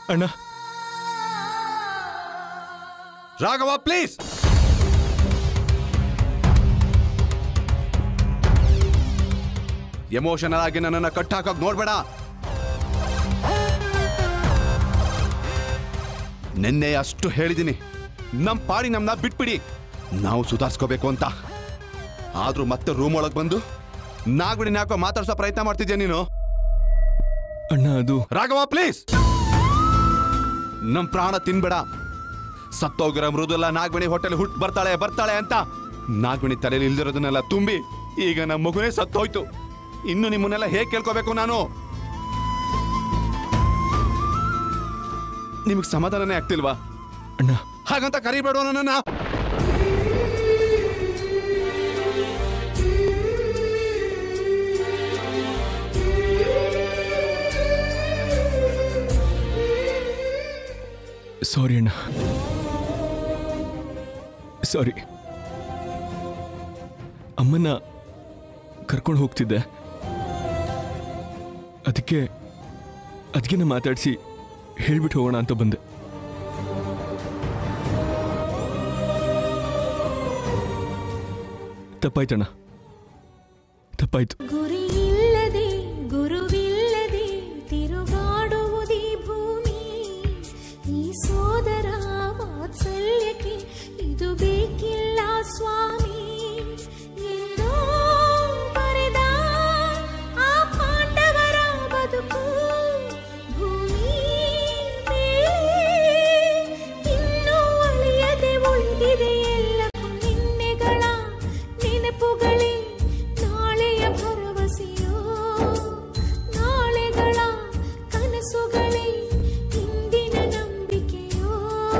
ಅಣ್ಣ Raghava please emotional ಆಗಿ ನನ್ನನ್ನು ಕಟ್ಟಾಕಕ್ ನೋಡ್ಬೇಡ ನಿನ್ನೆ ಅಷ್ಟು ಹೇಳಿದ್ದೀನಿ ನಮ್ ಪಾಡಿ ನಮ್ನ ಬಿಟ್ಬಿಡಿ ನಾವು ಸುಧಾರಿಸ್ಕೋಬೇಕು ಅಂತ ಆದ್ರೂ ಮತ್ತೆ ರೂಮ್ ಒಳಗ್ ಬಂದು ನಾಗುಡಿ ನಾಕೋ ಮಾತಾಡ್ಸೋ ಪ್ರಯತ್ನ ಮಾಡ್ತಿದ್ಯಾ ನೀನು ಅಣ್ಣ ಅದು ರಾಘವ ಪ್ಲೀಸ್ ನಮ್ ಪ್ರಾಣ ತಿನ್ಬೇಡ ಸತ್ತೋಗಿರೋ ಮೃದುಲ್ಲ ನಾಗಮಣಿ ಹೋಟೆಲ್ ಹುಟ್ಟು ಬರ್ತಾಳೆ ಬರ್ತಾಳೆ ಅಂತ ನಾಗಮಣಿ ತಲೆಯಲ್ಲಿ ಇಲ್ದಿರೋದನ್ನೆಲ್ಲ ತುಂಬಿ ಈಗ ನಮ್ಮ ಮಗುನೇ ಸತ್ತೋಯ್ತು ಇನ್ನು ನಿಮ್ಮನ್ನೆಲ್ಲ ಹೇಗೆ ಕೇಳ್ಕೋಬೇಕು ನಾನು ನಿಮಗೆ ಸಮಾಧಾನನೇ ಆಗ್ತಿಲ್ವಾ ಅಣ್ಣ ಹಾಗಂತ ಕರಿಬೇಡ ನನ್ನ ಸಾರಿ ಅಣ್ಣ ಸಾರಿ ಅಮ್ಮನ್ನ ಕರ್ಕೊಂಡು ಹೋಗ್ತಿದ್ದೆ ಅದಕ್ಕೆ ಅದಕ್ಕೆ ನಾ ಮಾತಾಡಿಸಿ ಹೇಳ್ಬಿಟ್ಟು ಹೋಗೋಣ ಅಂತ ಬಂದೆ ತಪ್ಪಾಯ್ತಣ್ಣ ತಪ್ಪಾಯ್ತು ಗುರಿಯಿಲ್ಲದೆ ಗುರುವಿಲ್ಲದೆ ತಿರುಗಾಡುವುದೀ ಭೂಮಿ ಈ ಸೋದರ ವಾತ್ಸಲ್ಯಕ್ಕೆ ಇದು ಬೇಕಿಲ್ಲ ಸ್ವಾಮಿ ಎಂದೋ ಬರೆದ ಆ ಪಾಂಡವರ ಬದುಕು ಭೂಮಿ ಮೇಲೆ ಇನ್ನೂ ಅಳಿಯದೆ ಉಳಿದಿದೆ ಎಲ್ಲಕ್ಕೂ ನಿನ್ನೆಗಳ ನೆನಪುಗಳೇ ನಾಳೆಯ ಭರವಸೆಯೋ ನಾಳೆಗಳ ಕನಸುಗಳೇ ಇಂದಿನ ನಂಬಿಕೆಯೋ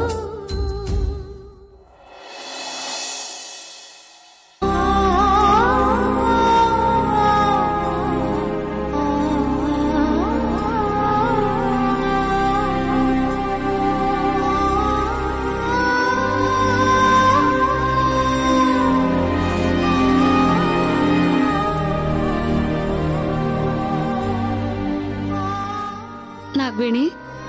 ನಾಗವೇಣಿ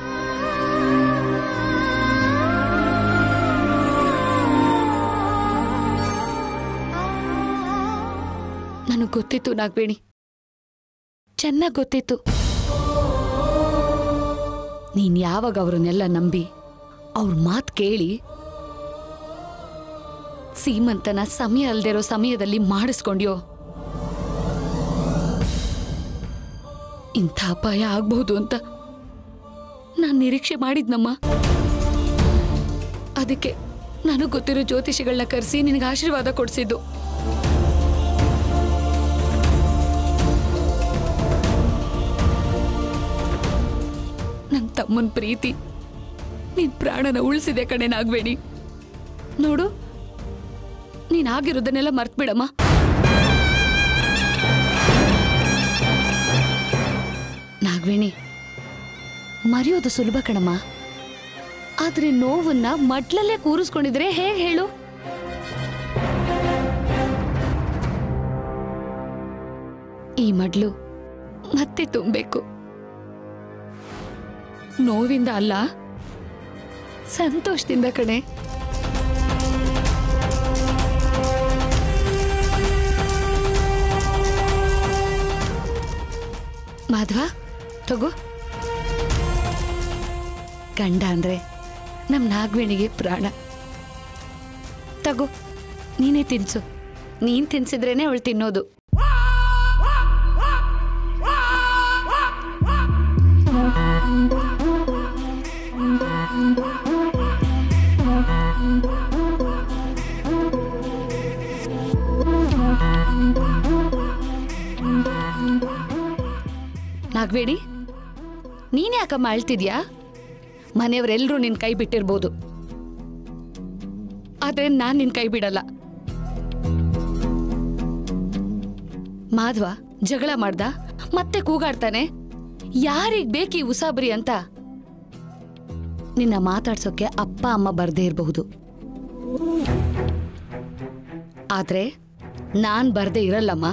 ನನಗೆ ಗೊತ್ತಿತ್ತು ನಾಗವೇಣಿ ಚೆನ್ನಾಗಿ ಗೊತ್ತಿತ್ತು ನೀನ್ ಯಾವಾಗ ಅವ್ರನ್ನೆಲ್ಲ ನಂಬಿ ಅವ್ರ ಮಾತು ಕೇಳಿ ಸೀಮಂತನ ಸಮಯ ಅಲ್ದಿರೋ ಸಮಯದಲ್ಲಿ ಮಾಡಿಸ್ಕೊಂಡ್ಯೋ ಇಂಥ ಅಪಾಯ ಆಗ್ಬಹುದು ಅಂತ ನಾನು ನಿರೀಕ್ಷೆ ಮಾಡಿದ್ನಮ್ಮ ಅದಕ್ಕೆ ನನಗೆ ಗೊತ್ತಿರೋ ಜ್ಯೋತಿಷಿಗಳನ್ನ ಕರೆಸಿ ನಿನಗೆ ಆಶೀರ್ವಾದ ಕೊಡಿಸಿದ್ದು ನನ್ನ ತಮ್ಮನ ಪ್ರೀತಿ ನಿನ್ ಪ್ರಾಣನ ಉಳಿಸಿದೆ ಕಣೆ ನಾಗವೇಣಿ ನೋಡು ನೀನ್ ಆಗಿರೋದನ್ನೆಲ್ಲ ಮರ್ತ್ಬಿಡಮ್ಮ ನಾಗವೇಣಿ ಮರೆಯೋದು ಸುಲಭ ಕಣಮ್ಮ ಆದ್ರೆ ನೋವನ್ನ ಮಡ್ಲಲ್ಲೇ ಕೂರಿಸ್ಕೊಂಡಿದ್ರೆ ಹೇಗೆ ಹೇಳು ಈ ಮಡ್ಲು ಮತ್ತೆ ತುಂಬಬೇಕು ನೋವಿಂದ ಅಲ್ಲ ಸಂತೋಷದಿಂದ ಕಣೆ ಮಾಧವ ತಗೋ ಗಂಡ ಅಂದ್ರೆ ನಮ್ ನಾಗವೇಣಿಗೆ ಪ್ರಾಣ ತಗೋ ನೀನೇ ತಿನ್ಸು ನೀನ್ ತಿನ್ಸಿದ್ರೇನೆ ಅವಳು ತಿನ್ನೋದು ನಾಗವೇಣಿ ನೀನ್ ಯಾಕಮ್ಮ ಅಳ್ತಿದ್ಯಾ ಮನೆಯವರೆಲ್ಲರೂ ನಿನ್ ಕೈ ಬಿಟ್ಟಿರ್ಬೋದು ಆದ್ರೆ ನಾನ್ ನಿನ್ ಕೈ ಬಿಡಲ್ಲ ಮಾಧವ ಜಗಳ ಮಾಡ್ದ ಮತ್ತೆ ಕೂಗಾಡ್ತಾನೆ ಯಾರಿಗ್ ಬೇಕಿ ಉಸಾಬರಿ ಅಂತ ನಿನ್ನ ಮಾತಾಡ್ಸೋಕೆ ಅಪ್ಪ ಅಮ್ಮ ಬರ್ದೇ ಇರಬಹುದು ಆದ್ರೆ ನಾನ್ ಬರ್ದೇ ಇರಲ್ಲಮ್ಮ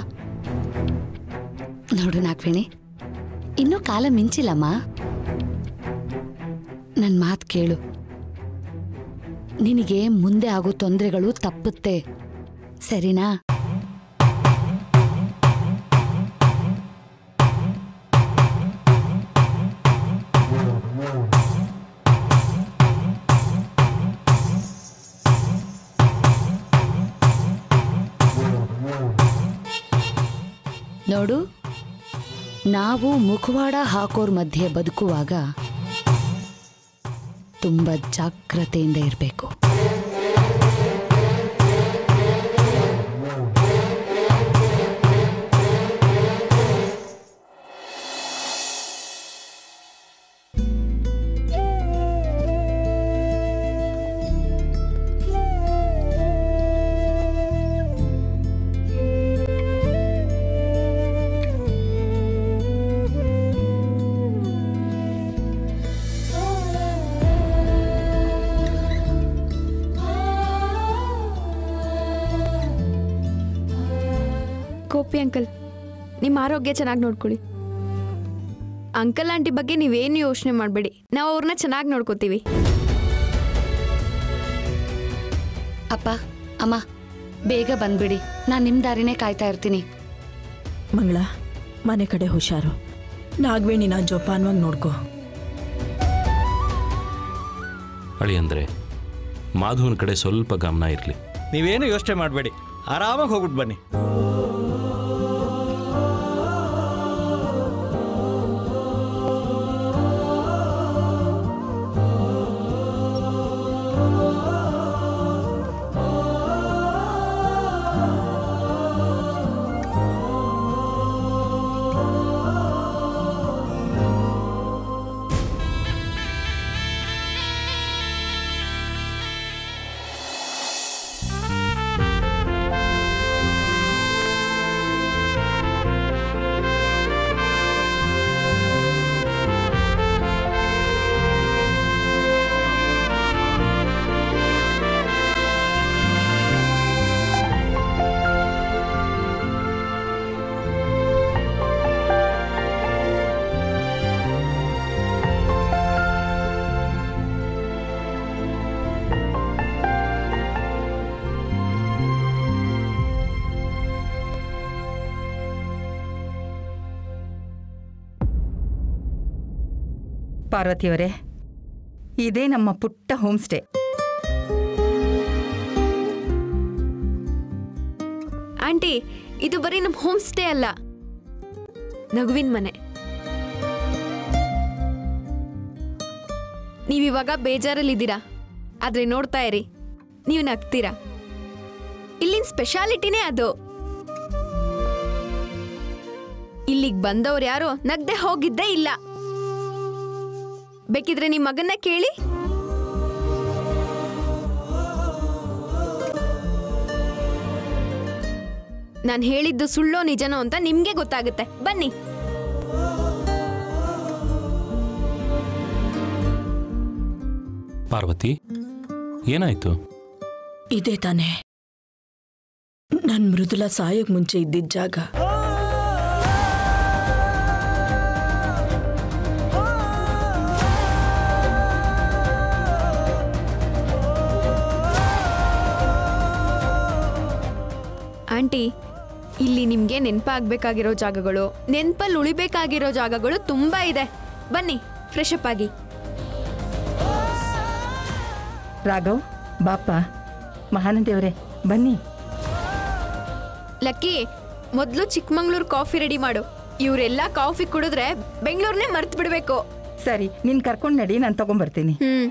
ನೋಡು ನಾಗವೇಣಿ ಇನ್ನೂ ಕಾಲ ಮಿಂಚಿಲ್ಲಮ್ಮ ನನ್ನ ಮಾತು ಕೇಳು ನಿನಗೆ ಮುಂದೆ ಆಗೋ ತೊಂದರೆಗಳು ತಪ್ಪುತ್ತೆ ಸರಿನಾ ನೋಡು ನಾವು ಮುಖವಾಡ ಹಾಕೋರ್ ಮಧ್ಯೆ ಬದುಕುವಾಗ ತುಂಬ ಜಾಗ್ರತೆಯಿಂದ ಇರಬೇಕು ಗೋಪಿ ಅಂಕಲ್ ನಿಮ್ಮ ಆರೋಗ್ಯ ಚೆನ್ನಾಗಿ ನೋಡ್ಕೊಳ್ಳಿ ಅಂಕಲ್ ಆಂಟಿ ಬಗ್ಗೆ ನೀವೇನು ಯೋಚನೆ ಮಾಡಬೇಡಿ ನಾವು ಅವ್ರನ್ನ ಚೆನ್ನಾಗಿ ನೋಡ್ಕೋತೀವಿ ಅಪ್ಪ ಅಮ್ಮ ಬೇಗ ಬಂದ್ಬಿಡಿ ನಾನು ನಿಮ್ಮ ದಾರಿನೇ ಕಾಯ್ತಾ ಇರ್ತೀನಿ ಮಂಗಳ ಮನೆ ಕಡೆ ಹುಷಾರು ನಾಗವೇಣಿನ ಜೋಪಾನವಾಗಿ ನೋಡ್ಕೋ ಅಳಿ ಅಂದರೆ ಮಾಧವನ ಕಡೆ ಸ್ವಲ್ಪ ಗಮನ ಇರಲಿ ನೀವೇನು ಯೋಚನೆ ಮಾಡಬೇಡಿ ಆರಾಮಾಗಿ ಹೋಗ್ಬಿಟ್ಟು ಬನ್ನಿ ಪಾರ್ವತಿಯವರೇ ಇದೇ ನಮ್ಮ ಪುಟ್ಟ ಹೋಮ್ ಸ್ಟೇ ಆಂಟಿ ಇದು ಬರೀ ನಮ್ಮ ಹೋಮ್ ಸ್ಟೇ ಅಲ್ಲ ನಗುವಿನ ಮನೆ ನೀವಿವಾಗ ಬೇಜಾರಲ್ಲಿದ್ದೀರಾ ಆದ್ರೆ ನೋಡ್ತಾ ಇರಿ ನೀವು ನಗ್ತೀರಾ ಇಲ್ಲಿನ ಸ್ಪೆಷಾಲಿಟಿನೇ ಅದು ಇಲ್ಲಿಗೆ ಬಂದವ್ರು ಯಾರು ನಗ್ದೆ ಹೋಗಿದ್ದೇ ಇಲ್ಲ ಬೇಕಿದ್ರೆ ನಿಮ್ಮ ಮಗನ್ನ ಕೇಳಿ ನಾನು ಹೇಳಿದ್ದು ಸುಳ್ಳೋ ನಿಜನೋ ಅಂತ ನಿಮ್ಗೆ ಗೊತ್ತಾಗುತ್ತೆ ಬನ್ನಿ ಪಾರ್ವತಿ ಏನಾಯ್ತು ಇದೇ ತಾನೇ ನನ್ ಮೃದುಲ ಸಾಯೋಕ್ ಮುಂಚೆ ಇದ್ದಿದ್ದ ಜಾಗ ಆಂಟಿ ಇಲ್ಲಿ ನಿಮ್ಗೆ ನೆನಪಾಗ್ಬೇಕಾಗಿರೋ ಜಾಗಗಳು ನೆನ್ಪಲ್ಲಿ ಉಳಿಬೇಕಾಗಿರೋ ಜಾಗಗಳು ತುಂಬಾ ಇದೆ ಬನ್ನಿ ಫ್ರೆಶ್ ಅಪ್ ಆಗಿ ರಾಘವ್ ಬಾಪ ಮಹಾನಂದೇವರೇ ಬನ್ನಿ ಲಕ್ಕಿ ಮೊದಲು ಚಿಕ್ಕಮಂಗ್ಳೂರು ಕಾಫಿ ರೆಡಿ ಮಾಡು ಇವರೆಲ್ಲ ಕಾಫಿ ಕುಡಿದ್ರೆ ಬೆಂಗಳೂರನ್ನೇ ಮರ್ತು ಬಿಡ್ಬೇಕು ಸರಿ ನೀನ್ ಕರ್ಕೊಂಡು ನಡಿ ನಾನು ತಗೊಂಬರ್ತೀನಿ ಹ್ಮ್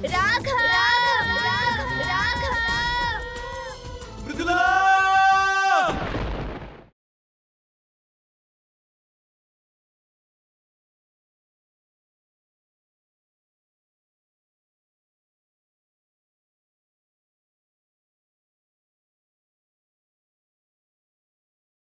ರಾಘವ